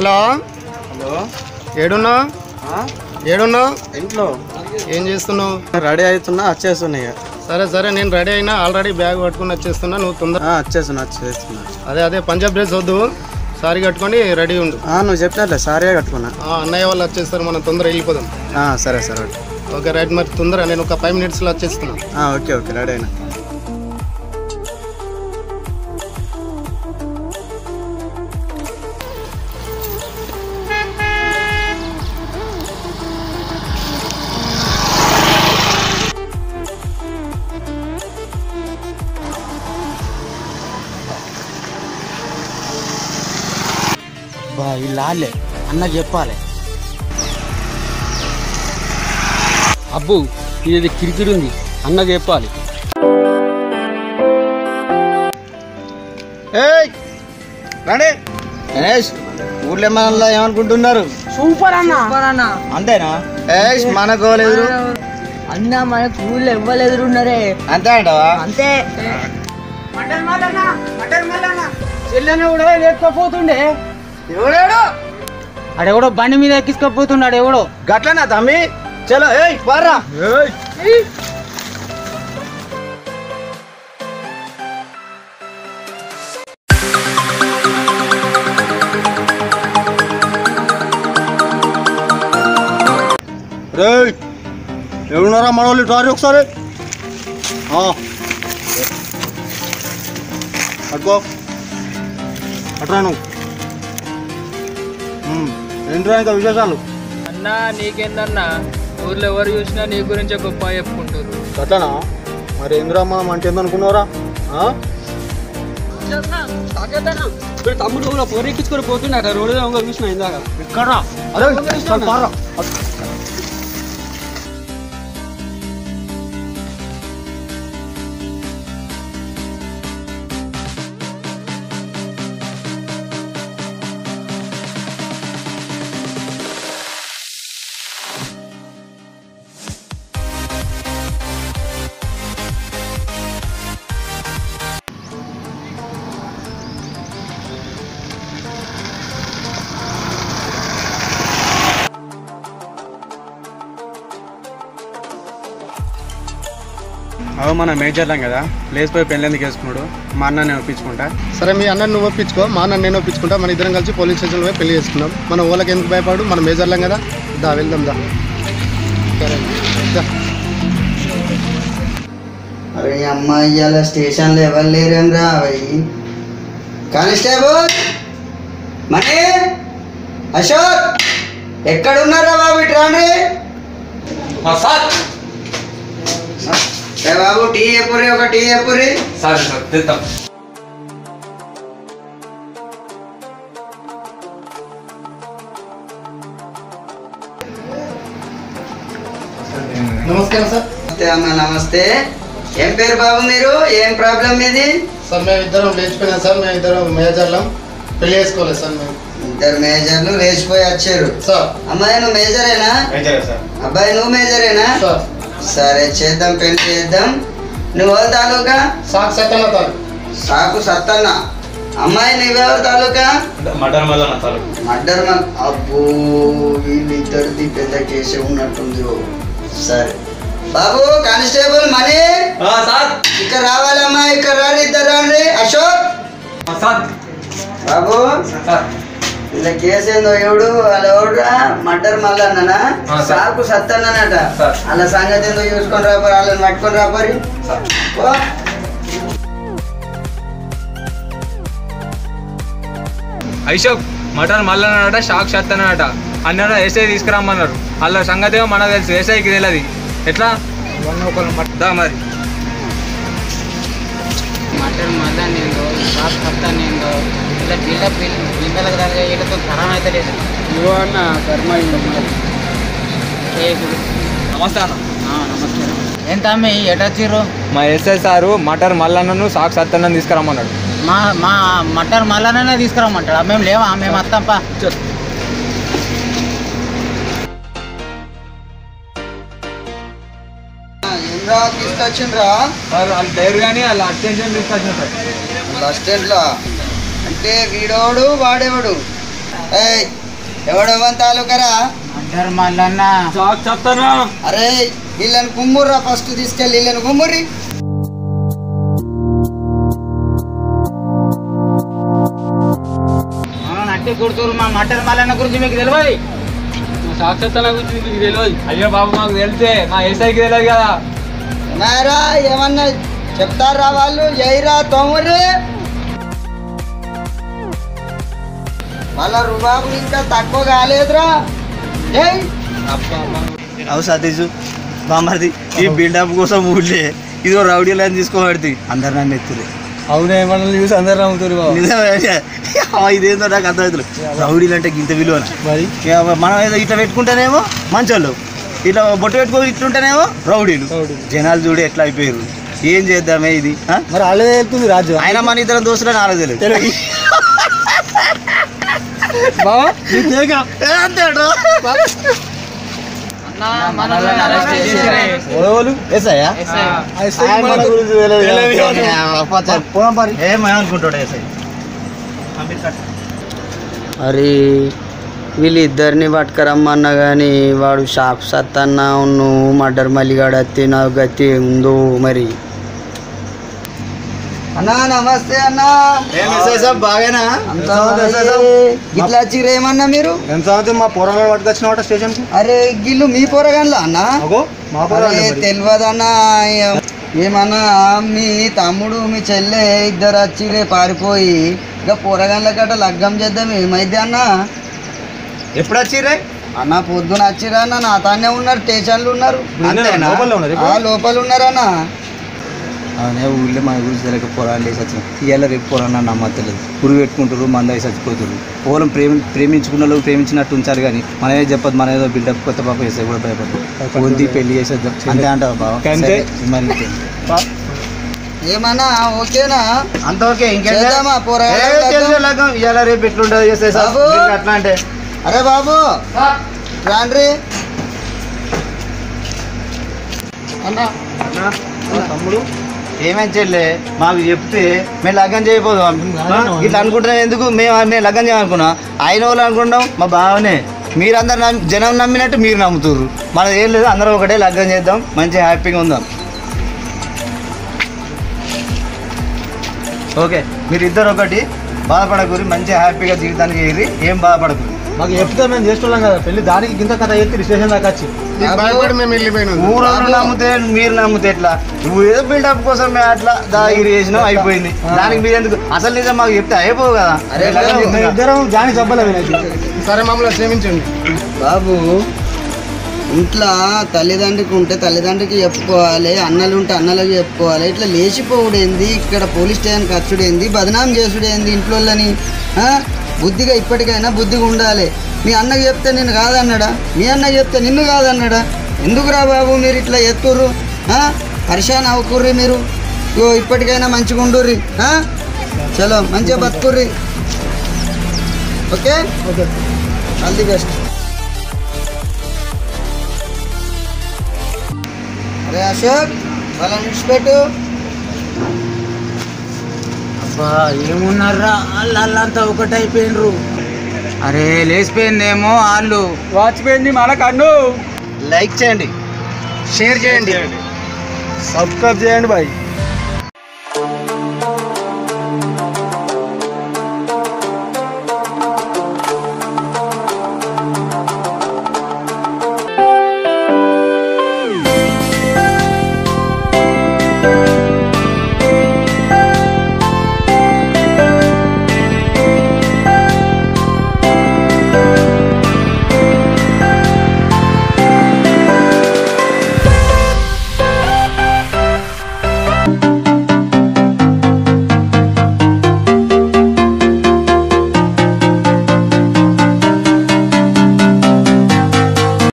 Hello hello ఏడున్నావు ఆ? ఏడున్నావు ఇంట్లో ఏం చేస్తున్నావు రెడీ అవుతున్నా వచ్చేస్తున్నాయి ఇక. సరే సరే నేను రెడీ అయినా ఆల్రెడీ బ్యాగ్ పట్టుకుని వచ్చేస్తున్నా నువ్వు తొందర ఆ, వచ్చేస్తున్నా వచ్చేస్తున్నా అదే అదే పంజాబ్ డ్రెస్ వద్దు సారీ కట్టుకొని రెడీ ఉండు ఆ, నువ్వు చెప్పినట్లే సారే కట్టుకున్నా ఆ, అన్నయ్య వాళ్ళు వచ్చేస్తారు మనం తొందర వెళ్ళిపోదాం ఆ, సరే సరే ఓకే రైట్ మరి తొందర నేను ఒక ఫైవ్ మినిట్స్లో వచ్చేస్తున్నా ఆ, ఓకే ఓకే రెడీ అయినా బా ఇల్లాలే అన్న చెప్పాలి అబ్బు ఇది కిరికిరి ఉంది అన్న చెప్పాలి ఏయ్ రండి గణేష్ ఊర్లో మనల్ని ఏమనుకుంటున్నారు సూపర్ అన్న సూపర్ అన్న అంతేనా ఏష్ మనకోలేదు అన్న మన ఊళ్ళో ఎవ్వరు ఎదురున్నారే అంతే అంటావా అంతే చెల్లెని కూడా లేకపోతుండే ఎవడాడు ఆడెవడో బండి మీద ఎక్కించుకోపోతున్నాడు ఎవడో గట్లనా తమ్మి చలో ఏయ్ పారా రేయ్ ఎవరున్నారా మన వాళ్ళు టారీ ఒకసారి ఆ. పట్టుకో అట్రా నువ్వు ఉమ్, ఏంట్రా ఇంకా విశేషాలు అన్నా నీకేందన్నా ఊర్లో ఎవరు చూసినా నీ గురించే గొప్ప చెప్పుకుంటారు అట్లనా మరి ఏంద్రా మనం అంటే ఏందనుకున్నారా తమ్ముడు కూడా పొర ఎక్కించుకొని పోతున్నాడు రోడ్డు దొంగ చూసిన ఇందాక ఇక్కడ అరే చాలు పారా. అవు మన మేజర్లం కదా లేచిపోయి పెళ్ళి ఎందుకు వేసుకున్నాడు మా అన్న నేను ఒప్పించుకుంటా సరే మీ అన్నని నువ్వు ఒప్పించుకో మా అన్న నేను ఒప్పించుకుంటా మన ఇద్దరం కలిసి పోలీస్ స్టేషన్లో పోయి పెళ్లి చేసుకున్నాం మన ఊళ్ళకి ఎందుకు భయపడు మన మేజర్లం కదా దా వెళ్దాం దా సరే దా. అరే అమ్మ ఇవాళ స్టేషన్లో ఎవరు లేరేం రా అవి కానిస్టేబుల్ మణి అశోక్ ఎక్కడున్నారా బాబు ఇటు రాండి ఏ బాబు టీ ఎప్పురి ఒక టీ ఎప్పురి నమస్కారం సార్ నమస్తే అమ్మ నమస్తే ఏం పేరు బాబు మీరు ఏం ప్రాబ్లం ఇది సార్ మేము ఇద్దరం లేచిపోయినాం సార్ మేము ఇద్దరం మేజర్లం పెళ్లి చేసుకోలేదు సార్ మేము ఇద్దరు మేజర్లు లేచిపోయి వచ్చారు సార్ అమ్మాయి నువ్వు మేజరేనా మేజరే సార్ అబ్బాయి నువ్వు మేజరేనా సార్ సరే చేద్దాం పెళ్లి చేద్దాం నువ్వు ఎవరు తాలూకా సాక్ సత్యన తాను సాకు సత్తన్న అమ్మాయి నువ్వెవరు తాలూకా మటన్ మళ్ళీ నచ్చాలి మర్డర్ మన్ అబ్బో వీళ్ళిద్దరిది పెద్ద కేసే ఉన్నట్టుంది ఓ. సరే బాబు కానిస్టేబుల్ మనీ ఇక్కడ రావాలమ్మా ఇక్కడ రాని ఇద్దరు రాండి అశోక్ బాబు ఇలా కేసు ఏందో ఎవడు వాళ్ళ ఎవడురా మర్డర్ మల్లన్ననా సాకు సత్తన్ననట వాళ్ళ సంగతి ఏందో చూసుకొని రాపరి వాళ్ళని పట్టుకొని రాపరి ఓ. ఐషోక్ మటన్ మల్లనట షాక్ షత్తనట అన్న ఎస్ఐ తీసుకురమ్మన్నారు వాళ్ళ సంగతి ఏమో మనకు తెలుసు ఎస్ఐకి తెలియదు ఎట్లా దా మరి మటన్ మళ్ళా నేను షాప్ కత్తా నేను ఇలా పిల్ల పిల్ల పిల్లలకు దగ్గర వీళ్ళతో తరం అయితే లేదు ఇవో అన్న కర్మ నమస్తే అన్న నమస్కారం ఏం తమ్మి ఎటొచ్చిర్రు మా ఎస్ఐ సారు మటన్ మల్లన్నను షాక్ సత్తన్నను తీసుకురమ్మన్నాడు మా మా మటన్ మళ్ళానే తీసుకురమ్మంటాడు మేము లేవా మేము వస్తాంపా ఏంరా తీసుకొచ్చిండ్రా వాళ్ళు డైర్ కానీ వాళ్ళ అటెన్షన్ తీసుకొచ్చిన సార్ బస్ స్టాండ్ లో అంటే వీడోడు వాడేవాడు ఏయ్ ఎవడెవన్ తాలూకరా అంటారు మల్లన్న షాక్ చెప్తానా అరే వీళ్ళని కుమ్ముర్రా ఫస్ట్ తీసుకెళ్ళి వీళ్ళని కుమ్ముర్రి మనం నట్టి కొడుతురు మా మటన్ మల్లన్న గురించి మీకు తెలియదు షాక్ చెప్తానా గురించి మీకు తెలియదు అయ్యో బాబు మాకు తెలిసే మా ఏసైకి తెలియదు కదా మేరా ఏమన్నా చెప్తారా వాళ్ళు జైరా తోముర్రి వాళ్ళ రుబాబు ఇంకా తక్కువ కాలేదురా జై అవు సతీష్ బామ్మది ఈ బిల్డప్ కోసం ఊళ్ళే ఇదిగో రౌడీలను తీసుకోబడి అందరు నన్ను ఎత్తురు అవునే మనల్ని చూసి అందరు నమ్ముతారు బాబు నిజమే ఆ, ఇదేందో నాకు అర్థమవుతుంది రౌడీలు అంటే గింత విలువ మరి మనం ఏదో ఇట్లా పెట్టుకుంటేనేమో మంచోళ్ళు ఇట్లా బొట్టు పెట్టుకొని ఇట్లుంటేనేమో రౌడీలు రౌడీలు. జనాలు చూడు ఎట్లా అయిపోయారు ఏం చేద్దామే ఇది ఆ? మరి అల్లే వెళ్తుంది రాజు ఆయన మన ఇద్దరం దోస్తులని ఆలోచలేదు తెలియదు బావా నీకు తెలియక అంతేడు ఓడవలు ఎస్ఐయా ఆయన మన గురించి తెలియదు. పోదాం పరి. ఏమనుకుంటాడు ఎస్ఐ అరే వీళ్ళిద్దరిని పట్టుకరమ్మన్నా కానీ వాడు షాప్ సత్తన్న ఉన్ను మర్డర్ మల్లిగాడు అత్తే నా గతి ఉందో మరి అన్నా నమస్తే అన్నా ఏం ఎస్ఐ సాబ్ బాగేనా ఇట్లా చిరేమన్నా మీరు ఎంత సంగతి మా పొరంలో పట్టుకొచ్చినవాట స్టేషన్ కు అరే గిల్లు మీ పోరగాన్లా అన్నా అగో మా అరే పొరం తెలియదన్నా ఏమన్నా మీ తమ్ముడు మీ చెల్లె ఇద్దరు వచ్చి రే పారిపోయి ఇక పోరగాన్ల గట్ట లగ్గం చేద్దాం ఏమైంది అన్నా ఎప్పుడు వచ్చిర్రే అన్న పొద్దున వచ్చిరా అన్న నా తానే ఉన్నారు స్టేషన్లు ఉన్నారు అంతేనా? లోపల ఉన్నారు ఆ లోపల ఉన్నారన్న అవునే ఊళ్ళో మన గురించి తెలియక పొలాలు వేసి వచ్చిన ఇవాళ రేపు పొలాన్ని నమ్మత్తలేదు పురుగు పెట్టుకుంటారు మంద వేసి చచ్చిపోతారు పోలం ప్రేమి ప్రేమించుకున్న వాళ్ళు ప్రేమించినట్టు ఉంచారు కానీ మనం ఏదో చెప్పదు మన ఏదో బిల్డప్ కొత్త పాప వేస్తే కూడా భయపడదు ఉంది పెళ్లి చేసేద్దాం అంతే అంటావు బావ అంతే. సరే, మరి ఇంకేం. ఏమన్నా ఓకేనా అంత ఓకే ఇంకేం చేద్దామా పోరగాళ్ళ ఏ, చేసే లగ్గం? లగ్గం ఇవాళ రేపు ఎట్లుంటుంది చేసే సార్ బాబు. మీరు అట్లా అంటే అరే బాబు రాండ్రి తమ్ముడు ఏమేం చెల్లే మాకు చెప్తే మేము లగ్గం చేయబోదాం ఆ? ఇట్లా అనుకుంటున్నాం ఎందుకు మేము మేము లగ్గం చేయాలనుకున్నాం ఆయన వాళ్ళు అనుకుంటాం మా బావనే మీరందరు నమ్మి జనం నమ్మినట్టు మీరు నమ్ముతుర్రు మనది ఏం లేదు అందరం ఒకటే లగ్గం చేద్దాం మంచిగా హ్యాపీగా ఉందాం ఓకే మీరు ఇద్దరు ఒకటి బాధపడకూరి మంచిగా హ్యాపీగా జీవితానికి ఎగిరి ఏం బాధపడకూరి మాకు చెప్తే మేము చేస్తున్నాం కదా పెళ్లి దానికి గింత కథ ఎత్తి స్టేషన్ దాకా వచ్చి భయపడి మేము వెళ్ళిపోయినాం ఊరోళ్ళు నమ్మితే మీరు నమ్మితే ఎట్లా నువ్వు ఏదో బిల్డప్ కోసం మేము అట్లా దాగిరి చేసినావు అయిపోయింది దానికి మీరు ఎందుకు అసలు నిజం మాకు చెప్తే అయిపోవు కదా అరే లగ్గం బాబు, చేద్దాం. మేము ఇద్దరం జాని చెప్పలే వినైతే సరే మమ్మల్ని క్షమించండి బాబు ఇంట్లో తల్లిదండ్రికి ఉంటే తల్లిదండ్రికి చెప్పుకోవాలి అన్నలు ఉంటే అన్నలకు చెప్పుకోవాలి ఇట్లా లేచిపోవుడేంది ఇక్కడ పోలీస్ స్టేషన్కి వచ్చుడేంది బదనాం చేసుడేంది ఇంట్లోని బుద్ధిగా ఇప్పటికైనా బుద్ధిగా ఉండాలి మీ అన్నకి చెప్తే నిన్ను కాదన్నాడా మీ అన్నకి చెప్తే నిన్ను కాదన్నాడా ఎందుకురా బాబు మీరు ఇట్లా ఎత్తుర్రు ఆ? పరిశాన్ అవ్వకుర్రి మీరు ఇగో ఇప్పటికైనా మంచిగా ఉండుర్రి ఆ? చలో మంచిగా బతుకుర్రి okay okay all the best అరే అశోక్ వాళ్ళని విడిచిపెట్టు అబ్బా ఏమున్నారా వాళ్ళు వాళ్ళంతా ఒకటైపోయినరు అరే లేచిపోయిందేమో వాళ్ళు వాచిపోయింది మన కన్ను లైక్ చేయండి షేర్ చేయండి సబ్స్క్రైబ్ చేయండి బాయ్